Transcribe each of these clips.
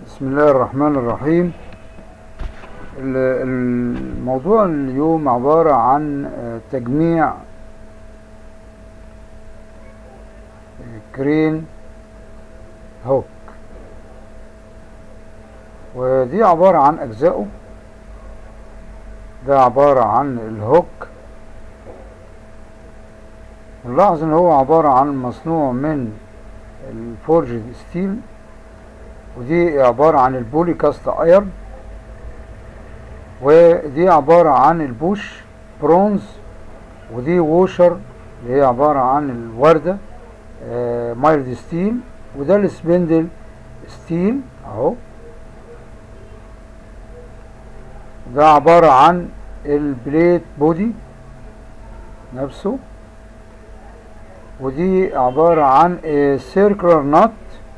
بسم الله الرحمن الرحيم ال- الموضوع اليوم عبارة عن آه، تجميع كرين هوك ودي عبارة عن أجزائه ده عبارة عن الهوك نلاحظ ان هو عبارة عن مصنوع من الفورجد ستيل ودي عبارة عن البولي كاست ايرن ودي عبارة عن البوش برونز ودي ووشر اللي هي عبارة عن الوردة آه مايلد ستيل وده السبندل ستيل اهو ده عبارة عن البليت بودي نفسه ودي عبارة عن سيركلر نات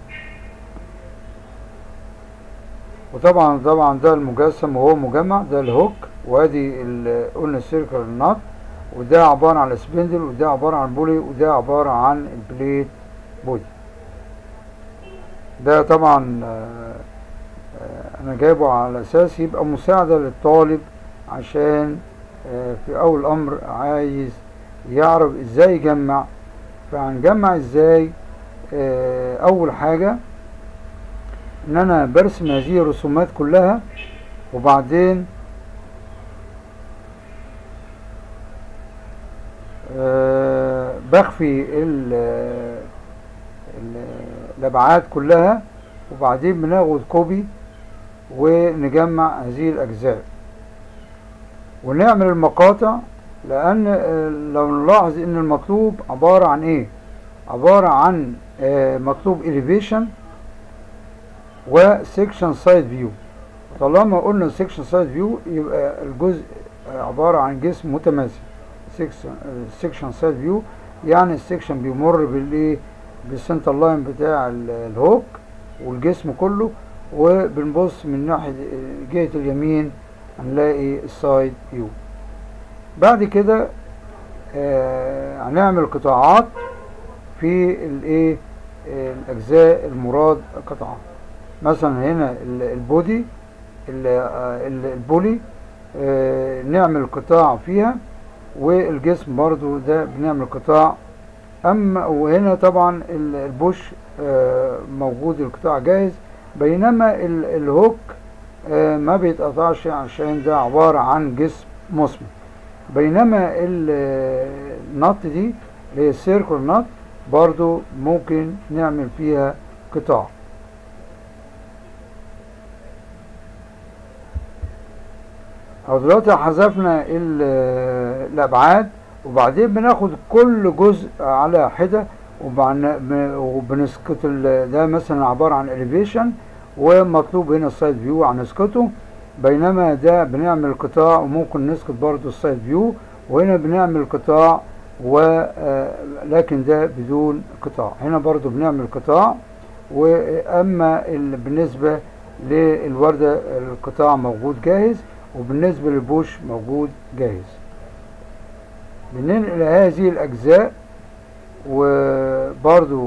وطبعا طبعا ده المجسم وهو مجمع ده الهوك وادي ال- قلنا السيركلر نات وده عبارة عن السبندل وده عبارة عن بولي وده عبارة عن البليت بودي ده طبعا آه، آه، انا جايبه على اساس يبقى مساعدة للطالب عشان آه، في اول الامر عايز يعرف ازاي يجمع فهنجمع ازاي آه، اول حاجة ان انا برسم هذه الرسومات كلها وبعدين آه، بخفي ال- ال- الابعاد كلها وبعدين بناخد كوبي ونجمع هذه الاجزاء ونعمل المقاطع لان آه، لو نلاحظ ان المطلوب عبارة عن ايه عبارة عن آه، مطلوب elevation وسيكشن سايد فيو طالما قلنا سيكشن سايد فيو يبقى الجزء عبارة عن جسم متماثل سيكشن سايد فيو يعني السيكشن بيمر بالايه بالسنتر لاين بتاع ال- الهوك والجسم كله وبنبص من ناحية جهة اليمين هنلاقي السايد فيو بعد كده آه هنعمل قطاعات في الايه آه، الاجزاء المراد قطعها مثلا هنا ال- البودي ال- آه، ال- البولي آه، نعمل قطاع فيها والجسم برضو ده بنعمل قطاع اما وهنا طبعا ال- البوش آه، موجود القطاع جاهز بينما ال- الهوك آه، ما بيتقطعش عشان ده عبارة عن جسم مثمر بينما ال- النط دي اللي هي السيركل نط برضو ممكن نعمل فيها قطاع او دلوقتي حذفنا ال- الابعاد وبعدين بناخد كل جزء على حده وبعن- ب- وبنسقط ال- ده مثلا عباره عن elevation ومطلوب هنا السايد فيو هنسقطه بينما ده بنعمل قطاع وممكن نسقط برضو السايد فيو وهنا بنعمل قطاع ولكن ده بدون قطاع هنا برضو بنعمل قطاع واما ال- بالنسبه للورده القطاع موجود جاهز وبالنسبه للبوش موجود جاهز بننقل هذه الاجزاء وبرضو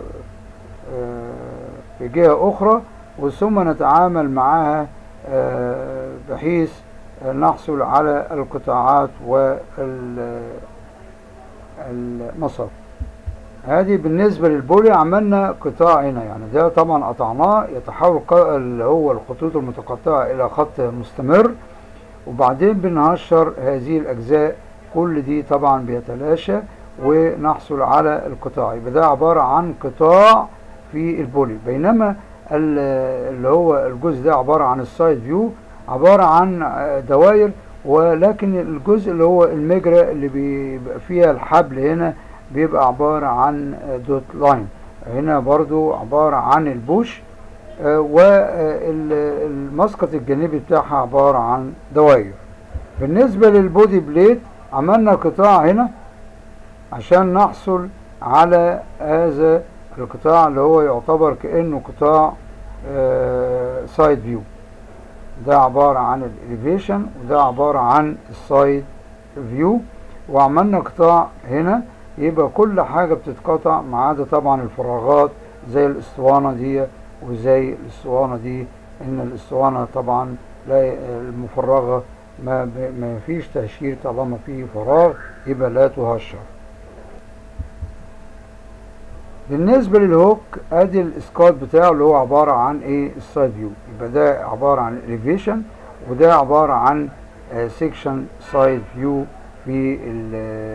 آه، في جهه اخرى وثم نتعامل معها آه، بحيث نحصل على القطاعات والمصر هذه بالنسبة للبولي عملنا قطاع هنا يعني ده طبعا قطعناه يتحول ق- اللي هو الخطوط المتقطعة إلى خط مستمر وبعدين بنهشر هذه الأجزاء كل دي طبعا بيتلاشى ونحصل على القطاع يبقى ده عبارة عن قطاع في البولي بينما ال- اللي هو الجزء ده عبارة عن السايد فيو عبارة عن آه، دوائر ولكن الجزء اللي هو المجرى اللي بيبقى فيها الحبل هنا بيبقى عبارة عن آه، دوت لاين هنا برضو عبارة عن البوش والمسقط الجانبي بتاعها عبارة عن دوائر بالنسبة للبودي بليت عملنا قطاع هنا عشان نحصل على هذا القطاع اللي هو يعتبر كأنه قطاع سايد فيو ده عبارة عن الاليفيشن وده عبارة عن السايد فيو وعملنا قطاع هنا يبقى كل حاجة بتتقطع ما عدا طبعا الفراغات زي الاسطوانة دي وزي الاسطوانة دي ان الاسطوانة طبعا لا المفرغة ما, ما فيش تهشير طالما فيه فراغ يبقى لا تهشر بالنسبة للهوك ادي الاسقاط بتاعه اللي هو عبارة عن ايه السايد فيو يبقى ده عبارة عن الاليفيشن وده عبارة عن سيكشن سايد فيو في ال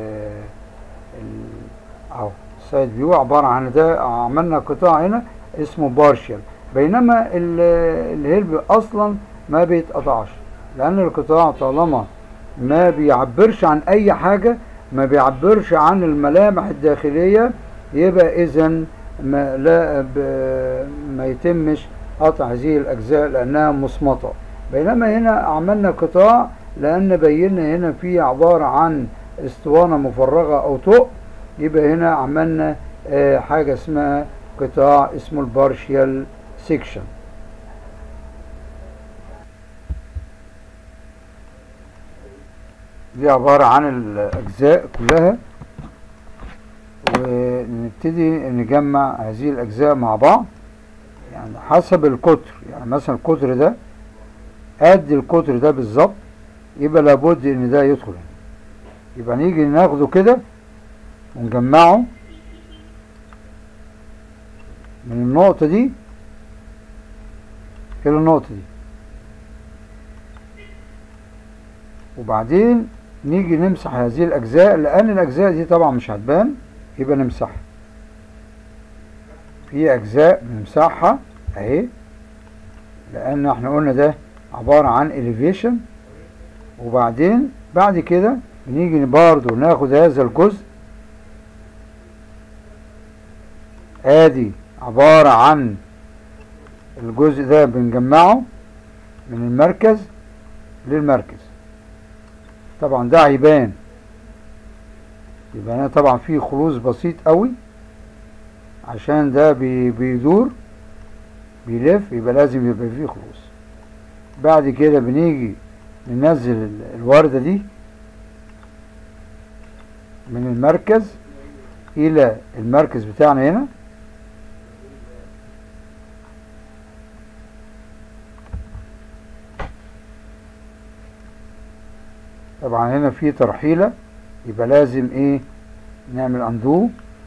اهو سايد فيو عبارة عن ده عملنا قطاع هنا اسمه بارشل بينما الهيلب اصلا ما بيتقطعش لان القطاع طالما ما بيعبرش عن اي حاجة ما بيعبرش عن الملامح الداخلية يبقى اذا ما لا ما يتمش قطع هذه الاجزاء لانها مصمطة بينما هنا عملنا قطاع لان بينا هنا في عبارة عن اسطوانة مفرغة او طوق يبقى هنا عملنا آه حاجة اسمها قطاع اسمه البارشيال سيكشن دي عبارة عن الأجزاء كلها ونبتدي نجمع هذه الأجزاء مع بعض يعني حسب القطر يعني مثلا القطر ده قد القطر ده بالظبط يبقى لابد ان ده يدخل هنا يبقى نيجي ناخده كده ونجمعه من النقطة دي إلى النقطة دي وبعدين نيجي نمسح هذه الأجزاء لأن الأجزاء دي طبعا مش هتبان يبقى نمسحها في أجزاء بنمسحها أهي لأن احنا قلنا ده عبارة عن elevation وبعدين بعد كده بنيجي برضه ناخد هذا الجزء ادي عبارة عن الجزء ده بنجمعه من المركز للمركز طبعا ده هيبان يبقى هنا طبعا فيه خلوص بسيط قوي عشان ده بي بيدور بيلف يبقى لازم يبقى فيه خلوص بعد كده بنيجي ننزل الوردة دي من المركز الى المركز بتاعنا هنا طبعا هنا في ترحيلة يبقى لازم ايه نعمل اندو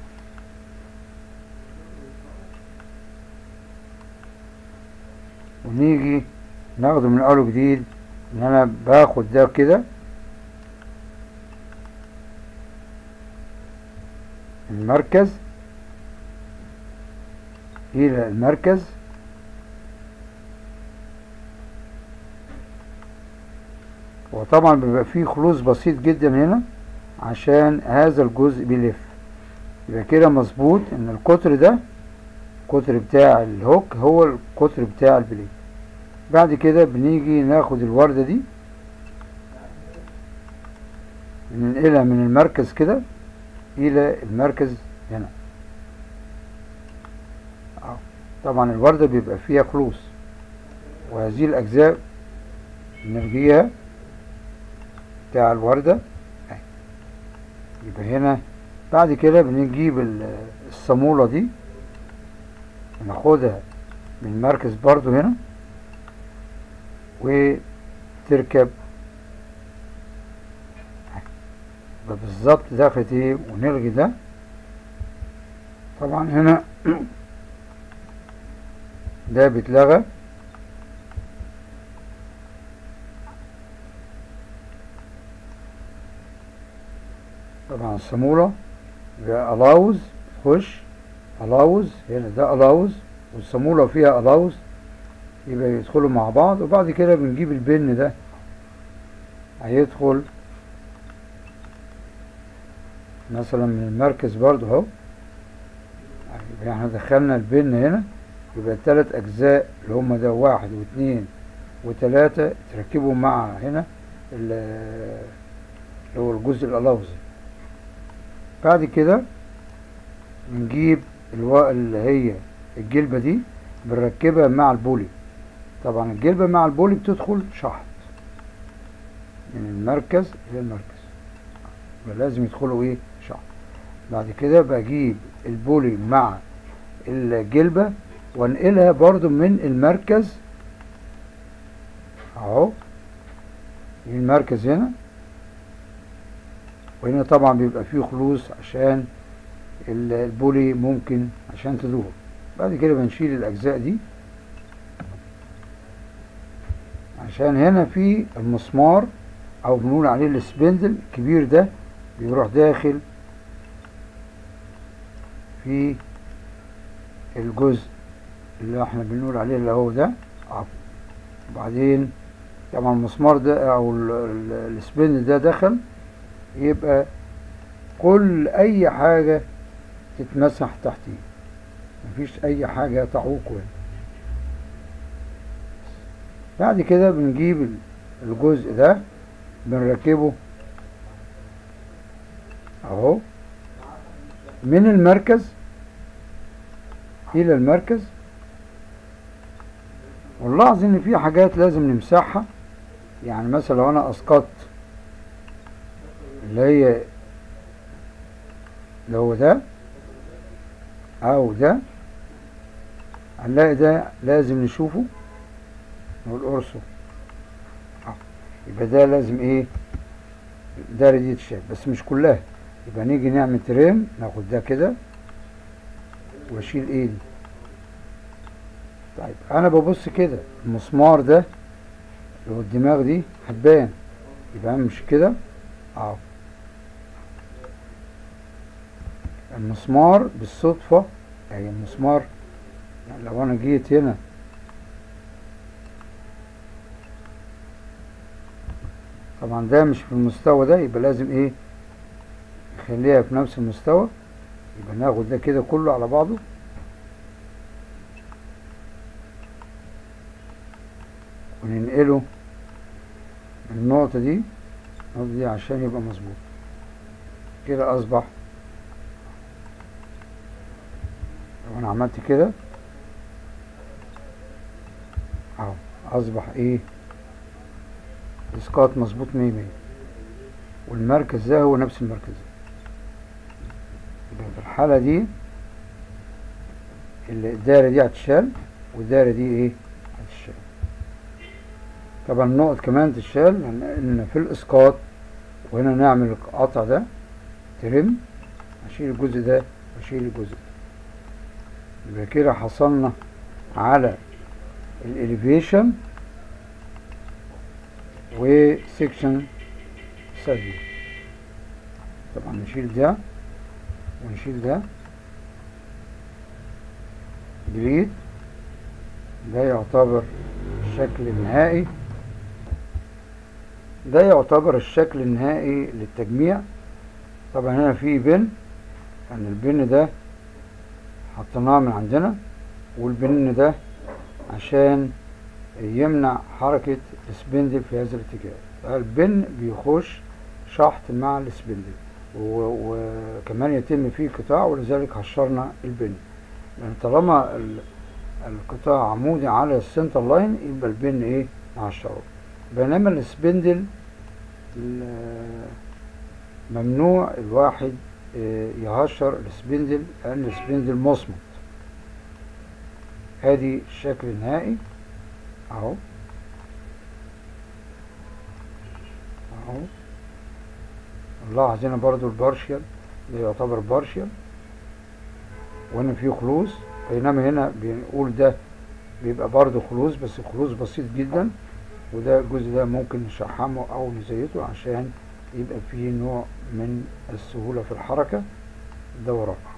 ونيجي ناخده من اول وجديد ان انا باخد ده كده المركز الى المركز وطبعا بيبقى فيه خلوص بسيط جدا هنا عشان هذا الجزء بيلف يبقى كده مظبوط ان القطر ده القطر بتاع الهوك هو القطر بتاع البليد بعد كده بنيجي ناخد الوردة دي ننقلها من المركز كده الى المركز هنا طبعا الوردة بيبقى فيها خلوص وهذه الاجزاء بنرجيها بتاع الوردة يبقى هنا بعد كده بنجيب الصامولة دي ناخدها من المركز برضو هنا وتركب يبقى بالظبط دخلت ايه ونلغي ده طبعا هنا ده بيتلغى طبعا الصامولة يبقى الاوز خش الاوز هنا ده الاوز والصامولة فيها الاوز يبقى يدخلوا مع بعض وبعد كده بنجيب البن ده هيدخل مثلا من المركز برضو اهو يبقى احنا دخلنا البن هنا يبقى التلات اجزاء اللي هما ده واحد واثنين وتلاتة تركبوا مع هنا اللي هو الجزء الالاوزي بعد كده نجيب الوا... اللي هي الجلبة دي بنركبها مع البولي طبعا الجلبة مع البولي بتدخل شحط من المركز إلى المركز لازم يدخلوا ايه شحط بعد كده بجيب البولي مع الجلبة وانقلها برضو من المركز اهو المركز هنا وهنا طبعا بيبقى فيه خلوص عشان البولي ممكن عشان تدور بعد كده بنشيل الاجزاء دي عشان هنا في المسمار او بنقول عليه السبندل الكبير ده بيروح داخل في الجزء اللي احنا بنقول عليه اللي هو ده وبعدين طبعا المسمار ده او السبندل ده دخل يبقى كل اي حاجة تتمسح تحتيه مفيش اي حاجة تعوقه يعني. بعد كده بنجيب الجزء ده بنركبه اهو من المركز الى المركز ونلاحظ ان في حاجات لازم نمسحها يعني مثلا لو انا اسقطت اللي هي اللي هو ده او ده هنلاقي ده لازم نشوفه نقول قرصه يبقى ده لازم ايه الدايره دي تتشال بس مش كلها يبقى نيجي نعمل تريم ناخد ده كده واشيل ايدي طيب انا ببص كده المسمار ده اللي هو الدماغ دي هتبان يبقى مش كده اهو المسمار بالصدفة يعني المسمار يعني لو انا جيت هنا طبعا ده مش في المستوى ده يبقى لازم ايه نخليها في نفس المستوى يبقى ناخد ده كده كله على بعضه وننقله من النقطة دي النقطة دي عشان يبقى مظبوط كده أصبح لو أنا عملت كده أهو أصبح إيه إسقاط مظبوط مية مية والمركز ده هو نفس المركز يبقى في الحالة دي الدايرة دي هتشال والدايرة دي إيه هتشال طبعا النقط كمان تتشال لان في الاسقاط وهنا نعمل القطع ده ترم اشيل الجزء ده واشيل الجزء ده يبقى كده حصلنا على الاليفيشن وسكشن سادي طبعا نشيل ده ونشيل ده ديليت ده يعتبر الشكل النهائي ده يعتبر الشكل النهائي للتجميع طبعا هنا في بن يعني البن ده حطيناه من عندنا والبن ده عشان يمنع حركة السبندل في هذا الاتجاه البن بيخش شحط مع السبندل وكمان يتم فيه قطاع ولذلك هشرنا البن لان طالما القطاع عمودي على السنتر لاين يبقى البن ايه مع الشرط بينما السبندل ممنوع الواحد يهشر السبندل لان السبندل مصمت ادي الشكل النهائي اهو اهو نلاحظ هنا برضو البارشيال ده يعتبر بارشيال وهنا فيه خلوص بينما هنا بنقول ده بيبقى برضو خلوص بس خلوص بسيط جدا وده الجزء ده ممكن نشحمه او نزيته عشان يبقى فيه نوع من السهولة في الحركة ده ورقة